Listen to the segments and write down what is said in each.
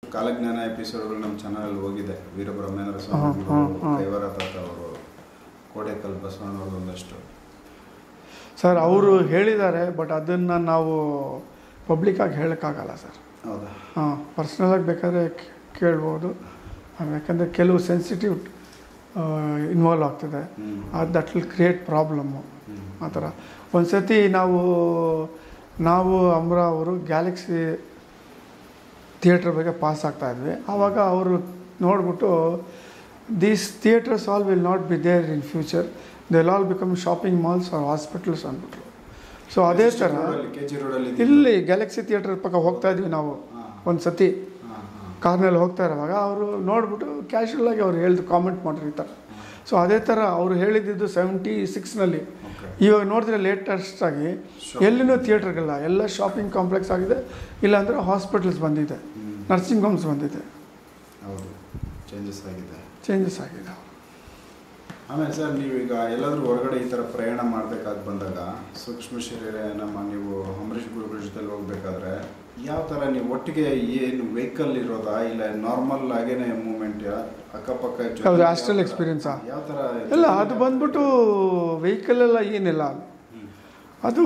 ಕಾಲಜ್ಞಾನ ಎಪಿಸೋಡ್ಗಳು ನಮ್ಮ ಚಾನಲಲ್ಲಿ ಹೋಗಿದೆ ವೀರಬ್ರಹ್ಮೇಂದ್ರ ಹಾ, ಹಾ, ಸ್ವಾಮಿ ಹಾ. ಕೈವರ ತಾತ ಅವರು ಕೋಡೆಕಲ್ ಬಸವಣ್ಣವ್ರದ್ದು ಒಂದಷ್ಟು ಸರ್ ಅವರು ಹೇಳಿದ್ದಾರೆ ಬಟ್ ಅದನ್ನು ನಾವು ಪಬ್ಲಿಕ್ಕಾಗಿ ಹೇಳೋಕ್ಕಾಗಲ್ಲ ಸರ್ ಹೌದಾ ಹಾಂ ಪರ್ಸ್ನಲಾಗಿ ಬೇಕಾದ್ರೆ ಕೇ- ಕೇಳ್ಬೋದು ಆಮೇಲೆ ಯಾಕಂದರೆ ಕೆಲವು ಸೆನ್ಸಿಟಿವ್ ಇನ್ವಾಲ್ವ್ ಆಗ್ತದೆ ಹ್ಮ್. ಅದು that will create problem hmm. ಆ ಥರ ಒಂದು ಸತಿ ನಾವು ನಾವು ಅಮ್ರ ಅವರು ಗ್ಯಾಲಕ್ಸಿ ಥಿಯೇಟ್ರ್ ಬಗ್ಗೆ ಪಾಸ್ ಆಗ್ತಾ ಇದ್ವಿ ಆವಾಗ ಅವರು ನೋಡ್ಬಿಟ್ಟು these theatres all will not be there in future they all become shopping malls or hospitals ಅಂದ್ಬಿಟ್ರು ಸೊ ಅದೇ ಥರ ಕೆ ಜಿ ರೋಡಲ್ಲಿ ಇಲ್ಲಿ ಗ್ಯಾಲಕ್ಸಿ ಥಿಯೇಟರ್ ಪಕ್ಕ ಹೋಗ್ತಾ ಇದ್ವಿ ನಾವು ಹಾಂ ಒಂದು ಸತಿ ಹಾಂ ಹಾಂ ಕಾರ್ನಲ್ಲಿ ಹೋಗ್ತಾ ಇರುವಾಗ ಅವರು ನೋಡ್ಬಿಟ್ಟು ಕ್ಯಾಶುವಲ್ ಆಗಿ ಅವ್ರು ಹೇಳ್ದು ಕಾಮೆಂಟ್ ಮಾಡಿದ್ರು ಈ ಥರ ಸೊ ಅದೇ ಥರ ಅವರು ಹೇಳಿದ್ದು ಸೆವೆಂಟಿ ಸಿಕ್ಸ್ನಲ್ಲಿ ಓಕೆ ಇವಾಗ ನೋಡಿದ್ರೆ ಲೇಟೆಸ್ಟ್ ಆಗಿ ಎಲ್ಲಿನೂ ಥಿಯೇಟರ್ಗಳಿಲ್ಲ ಎಲ್ಲ ಶಾಪಿಂಗ್ ಕಾಂಪ್ಲೆಕ್ಸ್ ಆಗಿದೆ ಇಲ್ಲಾಂದರೆ ಹಾಸ್ಪಿಟಲ್ಸ್ ಬಂದಿದೆ ಹ್ಮ್. ನರ್ಸಿಂಗ್ ಹೋಮ್ಸ್ ಬಂದಿದೆ ಹೌದು ಚೇಂಜಸ್ ಆಗಿದೆ ಚೇಂಜಸ್ ಆಗಿದೆ ಆಮೇಲೆ ಸರ್ ನೀವೀಗ ಎಲ್ಲಾದರೂ ಹೊರಗಡೆ ಈ ಥರ ಪ್ರಯಾಣ ಮಾಡಬೇಕಾಗಿ ಬಂದಾಗ ಸೂಕ್ಷ್ಮ ಶರೀರ ನಮ್ಮ ನೀವು ಅಂಬರೀಷ್ ಗುರುಗಳ ಜೊತೆಲಿ ಹೋಗ್ಬೇಕಾದ್ರೆ ಯಾವ ಥರ ನೀವು ಒಟ್ಟಿಗೆ ಏನು ವೆಹಿಕಲ್ ಇರೋದಾ ಇಲ್ಲ ನಾರ್ಮಲ್ ಆಗೇನೆ ಮೂಮೆಂಟ್ ಅಕ್ಕಪಕ್ಕ ಜೊತೆ- ಹೌದು, hostel experience ಆ? ಯಾವ ಥರ ಇಲ್ಲ ಅದು ಬಂದ್ಬಿಟ್ಟು ವೆಹಿಕಲ್ ಎಲ್ಲ ಏನಿಲ್ಲ ಅಲ್ಲಿ ಹ್ಮ್. ಅದು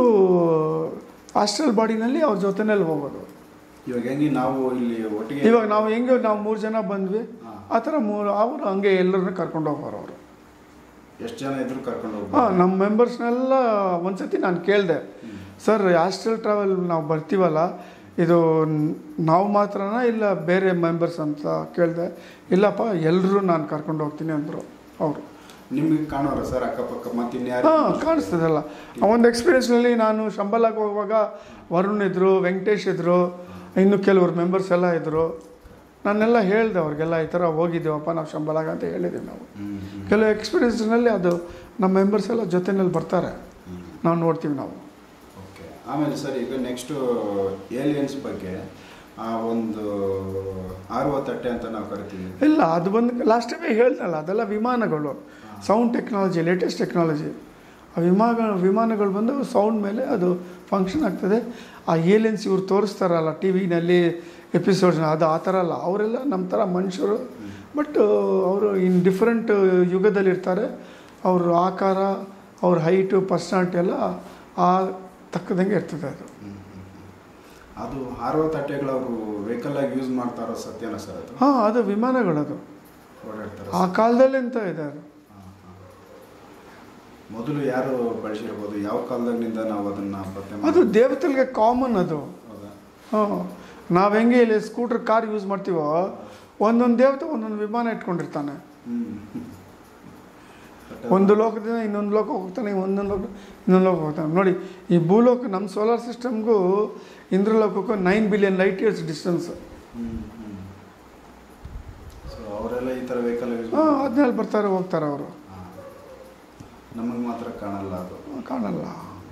ಹಾಸ್ಟೆಲ್ ಬಾಡಿನಲ್ಲಿ ಅವ್ರ ಜೊತೆನಲ್ಲಿ ಹೋಗೋದು ಇವಾಗ ಹೆಂಗೆ ನಾವು ಇಲ್ಲಿ ಒಟ್ಟಿಗೆ ಇವಾಗ ನಾವು ಹೆಂಗೆ ನಾವು ಮೂರು ಜನ ಬಂದ್ವಿ ಹಾ. ಆ ಥರ ಮೂರು ಅವರು ಹಂಗೆ ಎಲ್ಲರನ್ನ ಕರ್ಕೊಂಡು ಹೋಗೋರು ಅವರು ಎಷ್ಟು ಜನ ಇದ್ರು ಕರ್ಕೊಂಡು ಹಾಂ ಹೋಗ್ಬೋದು ನಮ್ಮ ಮೆಂಬರ್ಸ್ನೆಲ್ಲ ಒಂದ್ಸತಿ ನಾನು ಕೇಳಿದೆ ಸರ್ ಹಾಸ್ಟೆಲ್ ಟ್ರಾವೆಲ್ ನಾವು ಬರ್ತೀವಲ್ಲ ಇದು ನ್- ನಾವು ಮಾತ್ರನಾ ಇಲ್ಲ ಬೇರೆ ಮೆಂಬರ್ಸ್ ಅಂತ ಕೇಳಿದೆ ಇಲ್ಲಪ್ಪ ಎಲ್ಲರೂ ನಾನು ಕರ್ಕೊಂಡು ಹೋಗ್ತೀನಿ ಅಂದರು ಅವರು ನಿಮಗೆ ಕಾಣೋರ ಸರ್ ಅಕ್ಕಪಕ್ಕ ಮತ್ತೆ ಇನ್ಯಾರು ಹಾಂ ಕಾಣಿಸ್ತದಲ್ಲ ಆ ಒಂದು ಎಕ್ಸ್ಪೀರಿಯನ್ಸ್ನಲ್ಲಿ ನಾನು ಶಂಬಲಾಗಿ ಹೋಗುವಾಗ ವರುಣ್ ಇದ್ದರು ವೆಂಕಟೇಶ್ ಇದ್ದರು ಇನ್ನು ಕೆಲವರು ಮೆಂಬರ್ಸ್ ಎಲ್ಲ ಇದ್ದರು ನಾನೆಲ್ಲ ಹೇಳಿದೆ ಅವ್ರಿಗೆಲ್ಲ ಈ ಥರ ಹೋಗಿದ್ದೀವಪ್ಪ ನಾವು ಶಂಬಲಾಗ ಅಂತ ಹೇಳಿದ್ದೀವಿ ನಾವು ಹ್ಮ್, ಹ್ಮ್, ಕೆಲವು ಎಕ್ಸ್ಪೀರಿಯನ್ಸ್ನಲ್ಲಿ ಅದು ನಮ್ಮ ಮೆಂಬರ್ಸ್ ಎಲ್ಲ ಜೊತೆಯಲ್ಲಿ ಬರ್ತಾರೆ ಹ್ಮ್. ನಾವು ನೋಡ್ತೀವಿ ನಾವು ಓಕೆ ಆಮೇಲೆ ಸರ್ ಈಗ ನೆಕ್ಸ್ಟು ಏಲಿಯನ್ಸ್ ಬಗ್ಗೆ ಆ ಒಂದು ಆರುವ ತಟ್ಟೆ ಅಂತ ನಾವು ಕರಿತೀವಿ ಇಲ್ಲ ಅದು ಬಂದು ಲಾಸ್ಟ್ ಟೈಮೇ ಹೇಳ್ದಲ್ಲ ಅದೆಲ್ಲ ವಿಮಾನಗಳು ಸೌಂಡ್ ಟೆಕ್ನಾಲಜಿ ಲೇಟೆಸ್ಟ್ ಟೆಕ್ನಾಲಜಿ ಆ ವಿಮಾನ ವಿಮಾನಗಳು ಬಂದು ಸೌಂಡ್ ಮೇಲೆ ಅದು ಫಂಕ್ಷನ್ ಆಗ್ತದೆ ಆ ಏಲಿಯನ್ಸ್ ಇವ್ರು ತೋರಿಸ್ತಾರಲ್ಲ ಟಿ ವಿನಲ್ಲಿ ಎಪಿಸೋಡ್ಸ್ನ ಅದು ಆ ಥರ ಅಲ್ಲ ಅವರೆಲ್ಲ ನಮ್ಮ ಥರ ಮನುಷ್ಯರು ಬಟ್ ಅವರು ಇನ್ ಡಿಫ್ರೆಂಟ್ ಯುಗದಲ್ಲಿ ಇರ್ತಾರೆ ಅವ್ರ ಆಕಾರ ಅವ್ರ ಹೈಟು ಪರ್ಸ್ನಾಲಿಟಿ ಎಲ್ಲ ಆ ತಕ್ಕದಂಗೆ ಇರ್ತದೆ ಅದು ಹ್ಮ್, ಹ್ಮ್, ಹ್ಮ್. ಅದು ಹಾರುವ ತಟ್ಟೆಗಳು ಅವರು ವೆಹಿಕಲ್ ಆಗಿ ಯೂಸ್ ಮಾಡ್ತಾ ಇರೋ ಸತ್ಯನ ಸರ್ ಅದು ಹಾಂ ಅದು ವಿಮಾನಗಳದು ಓಡಾಡ್ತಾರೆ ಆ ಕಾಲದಲ್ಲಿ ಅಂತ ಇದೆ ಅದು ಹಾ, ಹಾ. ಮೊದಲು ಯಾರು ಬಳಸಿರ್ಬೋದು ಯಾವ ಕಾಲದಾಗಿನಿಂದ ನಾವು ಅದನ್ನ ಪತ್ತೆ ಅದು ಮಾಡಿ ದೇವತೆಗಳಿಗೆ ಕಾಮನ್ ಅದು ಹೌದಾ ಹಾಂ ನಾವು ಹೆಂಗೆ ಇಲ್ಲಿ ಸ್ಕೂಟ್ರ್ ಕಾರ್ ಯೂಸ್ ಮಾಡ್ತೀವೋ ಒಂದೊಂದು ದೇವತೆ ಒಂದೊಂದು ವಿಮಾನ ಇಟ್ಕೊಂಡಿರ್ತಾನೆ ಹ್ಮ್ ಬಟ್ ಅದು- ಒಂದು ಲೋಕದಿಂದ ಇನ್ನೊಂದು ಲೋಕ ಹೋಗ್ತಾನೆ ಒಂದೊಂದು ಲೋಕ ಇನ್ನೊಂದು ಲೋಕ ಹೋಗ್ತಾನೆ ನೋಡಿ ಈ ಭೂಲೋಕ ನಮ್ಮ ಸೋಲಾರ್ ಸಿಸ್ಟಮ್ಗೂ ಇಂದ್ರಲೋಕಕ್ಕೂ nine billion light years distance hmm hmm so ಅವರೆಲ್ಲ ಈ ಥರ ವೆಹಿಕಲ್ ಯೂಸ್ ಹಾಂ ಅದ್ರಲ್ಲಿ ಬರ್ತಾರೆ ಹೋಗ್ತಾರೆ ಅವರು ನಮಗೆ ಮಾತ್ರ ಕಾಣಲ್ಲ ಅದು ಕಾಣಲ್ಲ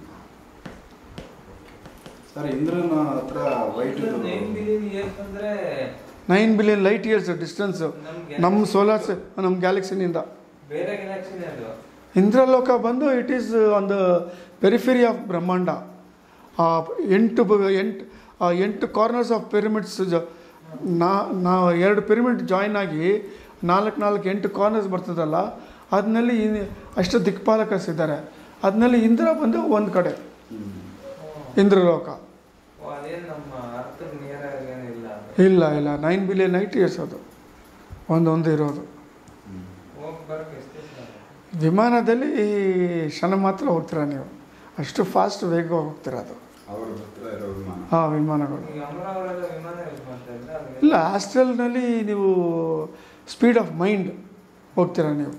ಸರ್ ಇಂದ್ರನ ಹತ್ರ ವೈಟ್ ನೈನ್ ಬಿಲಿಯನ್ ಇಯರ್ಸ್ ಅಂದ್ರೆ nine billion light years distance ನಮ್ಗೆ ನಮ್ಮ ಸೋಲಾರ್ ನಮ್ಮ ಗ್ಯಾಲಕ್ಸಿನಿಂದ ಬೇರೆ ಗ್ಯಾಲಕ್ಸಿನೇ ಅದು ಇಂದ್ರಲೋಕ ಬಂದು it is on the periphery of brahmanda ಆ ಎಂಟು ಬ- ಎಂಟು ಆ ಎಂಟು ಕಾರ್ನರ್ಸ್ ಆಫ್ ಪಿರಮಿಡ್ಸ್ ನಾ ನಾ ಎರಡು ಪಿರಮಿಡ್ ಜಾಯಿನ್ ಆಗಿ ನಾಲ್ಕು ನಾಲ್ಕು ಎಂಟು ಕಾರ್ನರ್ಸ್ ಬರ್ತದಲ್ಲ ಅದನ್ನಲ್ಲಿ ಅಷ್ಟು ದಿಕ್ಪಾಲಕರ್ಸ್ ಇದ್ದಾರೆ ಅದನ್ನಲ್ಲಿ ಇಂದ್ರ ಬಂದು ಒಂದು ಕಡೆ ಇಂದ್ರಲೋಕ ಓ, ಅದೇನ್ ನಮ್ಮ ಅರ್ಥಕ್ಕೆ ನಿಯರ್ ಏನಿಲ್ಲ ಇಲ್ಲ ಇಲ್ಲ ನೈನ್ ಬಿಲಿಯನ್ ನೈಟ್ ಇಯರ್ಸ್ ಅದು ಒಂದೊಂದು ಇರೋದು ಹೋಗಿ ಬರಕ್ಕೆ ಎಷ್ಟು ದಿವ್ಸ? ವಿಮಾನದಲ್ಲಿ ಕ್ಷಣ ಮಾತ್ರ ಹೋಗ್ತೀರಾ ನೀವು ಅಷ್ಟು ಫಾಸ್ಟ್ ವೇಗ ಹೋಗ್ತೀರಾ ಅದು ಅವ್ರ ಹತ್ರ ಇರೋ ವಿಮಾನ ಹಾಂ ವಿಮಾನಗಳು ಈಗ ಅಮರಾವತಿಯಲ್ಲ ವಿಮಾನ ಯೂಸ್ ಮಾಡ್ತಾ ಇದ್ರೆ ಅದು ಇಲ್ಲ ಹಾಸ್ಟೆಲ್ನಲ್ಲಿ ನೀವು ಸ್ಪೀಡ್ ಆಫ್ ಮೈಂಡ್ ಹೋಗ್ತೀರಾ ನೀವು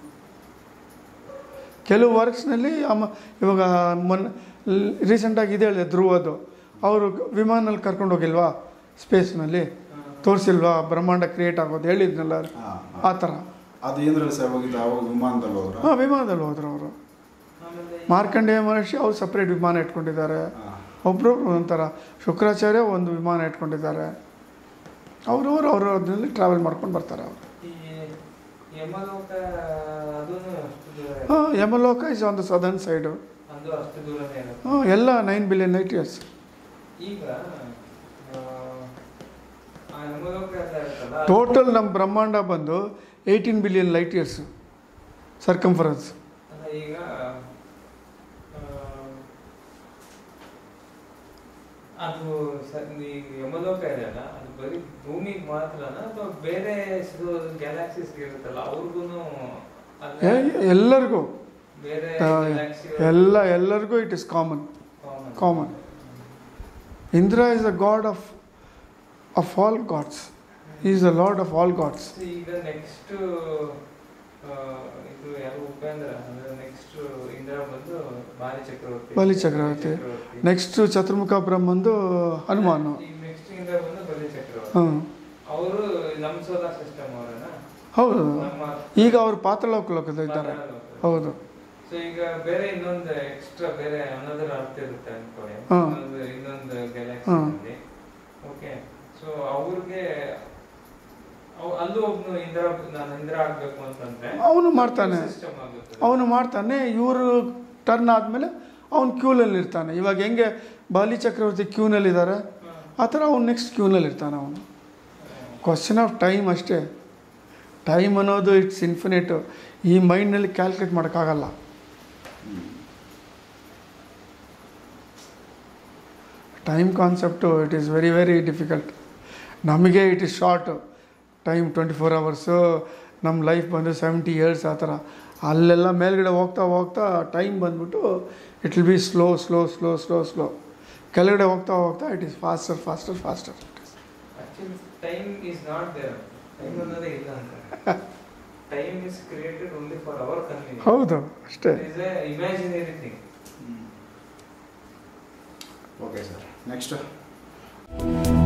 ಕೆಲವು ವರ್ಕ್ಸ್ನಲ್ಲಿ ಅಮ್ಮ ಇವಾಗ ಮೊನ್ನೆ ರೀಸೆಂಟಾಗಿ ಇದೆ ಹೇಳಿದೆ ಧ್ರುವದು ಅವರು ವಿಮಾನಲ್ಲಿ ಕರ್ಕೊಂಡು ಹೋಗಿಲ್ವಾ ಸ್ಪೇಸ್ನಲ್ಲಿ ತೋರಿಸಿಲ್ವಾ ಬ್ರಹ್ಮಾಂಡ ಕ್ರಿಯೇಟ್ ಆಗೋದು ಹೇಳಿದ್ನಲ್ಲ ಹಾ, ಆ ಥರ ಅದು ಏನ್ರಲ್ಲಿ ಸರ್ ಹೋಗಿದ್ದು ಅವಾಗ ವಿಮಾನದಲ್ಲಿ ಹೋದ್ರ ಹಾಂ ವಿಮಾನದಲ್ಲಿ ಹೋದ್ರು ಅವರು ಆಮೇಲೆ ಈ- ಮಾರ್ಕಂಡೇಯ ಮಹರ್ಷಿ ಅವ್ರು ಸಪ್ರೇಟ್ ವಿಮಾನ ಇಟ್ಕೊಂಡಿದ್ದಾರೆ ಹಾ. ಒಬ್ಬರೊಬ್ರು ಒಂಥರ ಶುಕ್ರಾಚಾರ್ಯ ಒಂದು ವಿಮಾನ ಇಟ್ಕೊಂಡಿದ್ದಾರೆ ಅವರವರು ಅವರು ಅದರಲ್ಲಿ ಟ್ರಾವೆಲ್ ಮಾಡ್ಕೊಂಡು ಬರ್ತಾರೆ ಅವರು ಈ ಯಮಲೋಕ ಅದೂನು ಅಷ್ಟು ದೂರ ಇದೆ. ಹಾಂ Yamaloka is on the southern side ಅದು ಅಷ್ಟು ದೂರನೇ ಇರುತ್ತೆ ಹಾಂ ಎಲ್ಲ ನೈನ್ ಬಿಲಿಯನ್ ನೈಟ್ ಇಯರ್ಸ್ ಈಗ ಆ, ಆ ಯಮಲೋಕ ಎಲ್ಲ ಇರುತ್ತಲ್ಲ ಹೇಳ್ತಾರಲ್ಲ ಟೋಟಲ್ ನಮ್ಮ ಬ್ರಹ್ಮಾಂಡ ಬಂದು eighteen billion light years circumference ಅಲ್ಲ ಈಗ ಆ, ಅದು ಸ- ಈ ಯಮಲೋಕ ಇದೆಯಲ್ಲ ಅದು ಬರೀ ಭೂಮಿಗೆ ಮಾತ್ರನ ಅಥವಾ ಬೇರೆ ಗ್ಯಾಲಾಕ್ಸೀಸ್ ಇರುತ್ತಲ್ಲ ಅವ್ರಿಗೂ ಎಲ್ಲರಿಗೂ ಬೇರೆ ಆ, galaxy ಎಲ್ಲ ಎಲ್ಲರಿಗೂ it is common common. Common Indra is the god of of all gods is the lord of all gods So, ಈಗ ನೆಕ್ಸ್ಟ್ ಇದು ಯಾರು ಉಪೇಂದ್ರ ಅಂದ್ರೆ ನೆಕ್ಸ್ಟ್ ಇಂದ್ರ ಬಂದು ಬಾಲಿ ಚಕ್ರವರ್ತಿ ಬಲಿ ಚಕ್ರವರ್ತಿ. ನೆಕ್ಸ್ಟ್ ಚತುರ್ಮುಖ ಬ್ರಹ್ಮಂದು ಹನುಮಾನು ಈಗ ನೆಕ್ಸ್ಟ್ ಇಂದ್ರ ಬಂದು ಬಲಿ ಚಕ್ರವರ್ತಿ ಹಾಂ ಅವರು ನಮ್ಮ ಸೋಲಾರ್ ಸಿಸ್ಟಮ್ ಅವರನ್ನ ಹೌದು ನಮ್ಮ ಈಗ ಅವ್ರು ಪಾತಾಳೋಕ ಲೋಕದ ಇದ್ದಾರೆ ಹೌದು ಸೊ ಈಗ ಬೇರೆ ಇನ್ನೊಂದು ಎಕ್ಸ್ಟ್ರಾ ಬೇರೆ ಅನದರ್ ಅರ್ಥ ಇರುತ್ತೆ ಅನ್ಕೊಳ್ಳಿ ಹಾ. ಇನ್ನೊಂದು ಇನ್ನೊಂದು ಹಾ. ಗ್ಯಾಲಕ್ಸಿ ಓಕೆ ಸೊ ಅವ್ರಿಗೆ ಅವ್- ಅಲ್ಲೂ ಒಬ್ನು ಇಂದ್ರ ನಾನು ಇಂದ್ರ ಆಗ್ಬೇಕು ಅಂತಂದ್ರೆ ಅವನು ಮಾಡ್ತಾನೆ ಸಿಸ್ಟಮ್ ಆಗುತ್ತೆ ಅವನು ಮಾಡ್ತಾನೆ ಇವರು ಟರ್ನ್ ಆದಮೇಲೆ ಅವನು ಕ್ಯೂನಲ್ಲಿ ಇರ್ತಾನೆ ಇವಾಗ ಹೆಂಗೆ ಬಾಲಿ ಚಕ್ರವರ್ತಿ ಕ್ಯೂನಲ್ಲಿದ್ದಾರೆ ಹಾ. ಆ ಥರ ಅವ್ನು ನೆಕ್ಸ್ಟ್ ಕ್ಯೂನಲ್ಲಿ ಇರ್ತಾನೆ ಅವನು ಕ್ವಶನ್ ಆಫ್ ಟೈಮ್ ಅಷ್ಟೇ ಟೈಮ್ ಅನ್ನೋದು ಇಟ್ಸ್ ಇನ್ಫಿನಿಟ್ ಈ ಮೈಂಡ್ನಲ್ಲಿ ಕ್ಯಾಲ್ಕುಲೇಟ್ ಮಾಡೋಕ್ಕಾಗಲ್ಲ time concept it is very very difficult ನಮಗೆ it is short time twenty four hours ನಮ್ಮ ಲೈಫ್ ಬಂದು ಸೆವೆಂಟಿ ಇಯರ್ಸ್ ಆ ಥರ ಅಲ್ಲೆಲ್ಲ ಮೇಲ್ಗಡೆ ಹೋಗ್ತಾ ಹೋಗ್ತಾ ಟೈಮ್ ಬಂದ್ಬಿಟ್ಟು it will be slow slow slow slow slow ಕೆಳಗಡೆ ಹೋಗ್ತಾ ಹೋಗ್ತಾ it is faster faster faster actually time is not there time ಅನ್ನೋದೇ ಇಲ್ಲ ಅಂತ time is created only for our convenience ಹೌದು ಅಷ್ಟೇ is a imaginary thing okay sir next